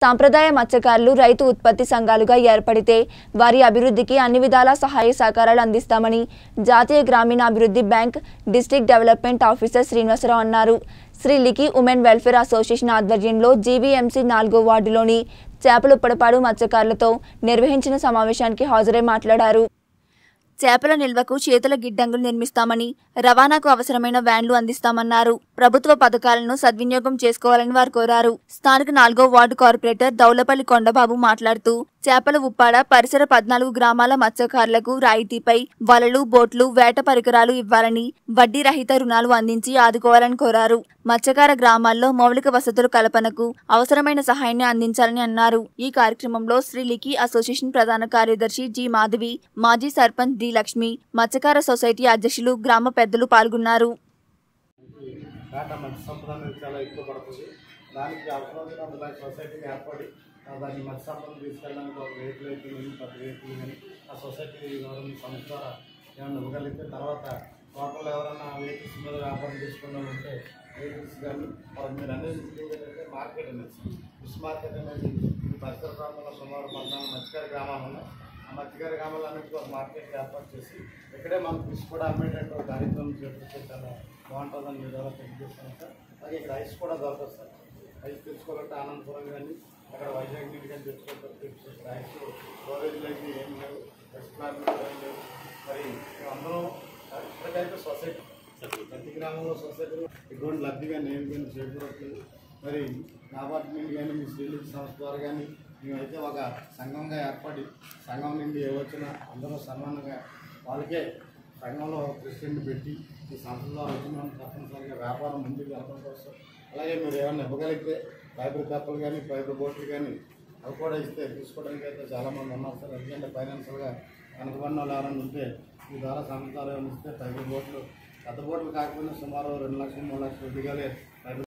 సాంప్రదాయ మత్స్యకారులు రైతు ఉత్పత్తి సంఘాలుగా ఏర్పడితే వారి అభివృద్ధికి అన్ని విధాల సహాయ సహకారాలు అందిస్తామని జాతీయ గ్రామీణాభివృద్ధి bank district development officer Srinivasarao అన్నారు శ్రీ లికి ఉమెన్ వెల్ఫేర్ అసోసియేషన్ ఆధ్వర్యంలో జీవీఎంసీ నాలుగో వార్డులోని చేపలు పడపాడు మత్స్యకారులతో నిర్వహించిన సమావేశానికి హాజరై మాట్లాడారు చేపల నిల్వకు చేతుల గిడ్డంగులు నిర్మిస్తామని రవాణాకు అవసరమైన వ్యాన్లు అందిస్తామన్నారు ప్రభుత్వ పథకాలను సద్వినియోగం చేసుకోవాలని వారు కోరారు స్థానిక నాలుగో వార్డు కార్పొరేటర్ దౌలపల్లి కొండబాబు మాట్లాడుతూ చేపల ఉప్పాడ పరిసర పద్నాలుగు గ్రామాల మత్స్యకారులకు రాయితీపై వలలు బోట్లు వేట పరికరాలు ఇవ్వాలని వడ్డీ రహిత రుణాలు అందించి ఆదుకోవాలని కోరారు మత్స్యకార గ్రామాల్లో మౌలిక వసతుల కల్పనకు అవసరమైన సహాయాన్ని అందించాలని అన్నారు ఈ కార్యక్రమంలో శ్రీలికి అసోసియేషన్ ప్రధాన కార్యదర్శి జి మాధవి మాజీ సర్పంచ్ డి లక్ష్మి మత్స్యకార సొసైటీ అధ్యక్షులు గ్రామ పెద్దలు పాల్గొన్నారు టాటా మత్స్య సంపద అనేది చాలా ఎక్కువ పడుతుంది దానికి అవసరమైన అందులో సొసైటీకి ఏర్పడి ఆ దాన్ని మత్స్య సంపద తీసుకెళ్ళడానికి ఒక వెహికల్ అయితే కానీ పది వెహికల్ కానీ ఆ సొసైటీ ఎవరైనా సంస్థ ద్వారా ఏమైనా ఇవ్వగలిగితే తర్వాత లోకల్ ఎవరైనా వెహికల్స్ మీద వ్యాపారం చేసుకున్నాం ఉంటే వెహికల్స్ కానీ వాళ్ళకి మీరు అనేది ఏంటంటే మార్కెట్ అనేది ఫిష్ మార్కెట్ అనేది ఈ పరిసర ప్రాంతంలో సుమారు పద్నాలుగు మత్స్యకార గ్రామాలు ఉన్నాయి ఆ మత్స్యకార గ్రామాలన్నింటికి ఒక మార్కెట్ ఏర్పాటు చేసి ఇక్కడే మనం ఫిష్ కూడా అమ్మేటట్టు ఒక కార్యక్రమం చేపడితే చాలా బాగుంటుందని మీరు ఎలా తెలియజేస్తాను సార్ అలాగే ఇక్కడ ఐస్ కూడా దొరకదు సార్ ఐస్ తెచ్చుకోవాలంటే ఆనందపురం కానీ అక్కడ వైజాగ్ నుండి కానీ తెచ్చుకోవాలి ఇక్కడ ఐస్ స్టోరేజ్లు అయితే ఏం లేవు ఐస్ ప్లాంట్ ఏం లేవు మరి అందరం ఇప్పటికైతే సొసైటీ ప్రతి గ్రామంలో సొసైటీలో ఎటువంటి లబ్ధి కానీ ఏం కానీ చేకూరట్లేదు మరి అపార్ట్మెంట్ కానీ మీ శ్రీలింగ్ సంస్థ ద్వారా కానీ మేమైతే ఒక సంఘంగా ఏర్పడి సంఘం నుండి ఏ వచ్చినా అందరూ సమానంగా వాళ్ళకే సంఘంలో ప్రెసిడెంట్ పెట్టి ఈ సంస్థలో వచ్చిన వాళ్ళు తప్పనిసరిగా వ్యాపారం ముందుకు వెళ్ళడం కోసం అలాగే మీరు ఏమైనా ఇవ్వగలిగితే ఫైబర్ కప్పలు కానీ ఫైబర్ బోట్లు కానీ అవి కూడా ఇస్తే తీసుకోవడానికి అయితే చాలామంది ఉన్నారు సార్ ఎందుకంటే ఫైనాన్షియల్గా వెనకబడిన వాళ్ళు ఎవరైనా ఉంటే ఈ ద్వారా సంస్థలు ఏమైనా ఇస్తే ఫైబర్ బోట్లు పెద్ద బోట్లు కాకపోయినా సుమారు రెండు లక్షలు మూడు లక్షలు దిగాలి ఫైబర్